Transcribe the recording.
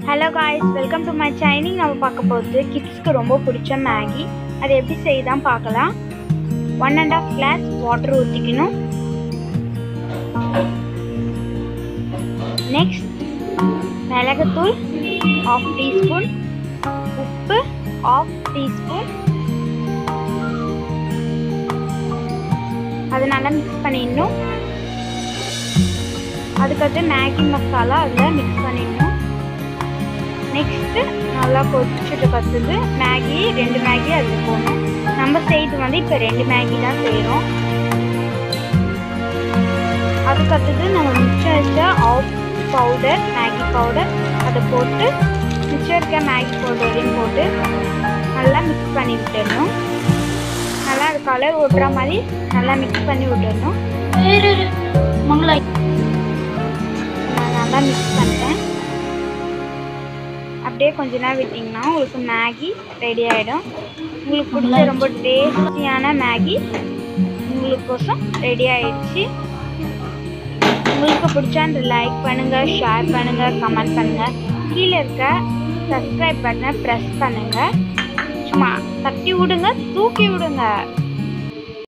hello guys welcome to my shining நம்ம பார்க்க போகிறது கிட்ஸ்க்கு ரொம்ப பிடிச்ச மேகி அது எப்படி செய்தான் பார்க்கலாம் one and half glass water ஊற்றிக்கணும் நெக்ஸ்ட் மிளகுத்தூள் ஆஃப் டீஸ்பூன் உப்பு ஆஃப் டீஸ்பூன் அது நல்லா மிக்ஸ் பண்ணிடணும் அதுக்கடுத்து மேகி மசாலா அதில் மிக்ஸ் பண்ணிடணும் நெக்ஸ்ட்டு நல்லா கொதிச்சுட்டு கற்றுது மேகி ரெண்டு மேகி அதில் போகணும் நம்ம செய்து வந்து இப்போ ரெண்டு மேகி தான் செய்கிறோம் அதுக்கடுத்தது நம்ம மிச்சம் வச்ச ஆஃப் பவுடர் மேகி பவுடர் அதை போட்டு மிச்சம் இருக்க மேகி பவுடரையும் போட்டு நல்லா மிக்ஸ் பண்ணி விட்டுடணும் நல்லா அது கலர் ஓட்டுற மாதிரி நல்லா மிக்ஸ் பண்ணி விட்டுடணும் மங்களாய் நான் நல்லா மிக்ஸ் பண்ணிட்டேன் அப்படியே கொஞ்ச நேரம் விட்டிங்கன்னா உங்களுக்கு மேகி ரெடி ஆகிடும் உங்களுக்கு பிடிச்ச ரொம்ப டேஸ்டியான மேகி உங்களுக்கோசம் ரெடி ஆயிடுச்சு உங்களுக்கு பிடிச்சா அந்த லைக் பண்ணுங்கள் ஷேர் பண்ணுங்கள் கமெண்ட் பண்ணுங்கள் கீழே இருக்க சப்ஸ்கிரைப் பட்டனை ப்ரெஸ் பண்ணுங்கள் சும்மா தட்டி விடுங்க தூக்கி விடுங்க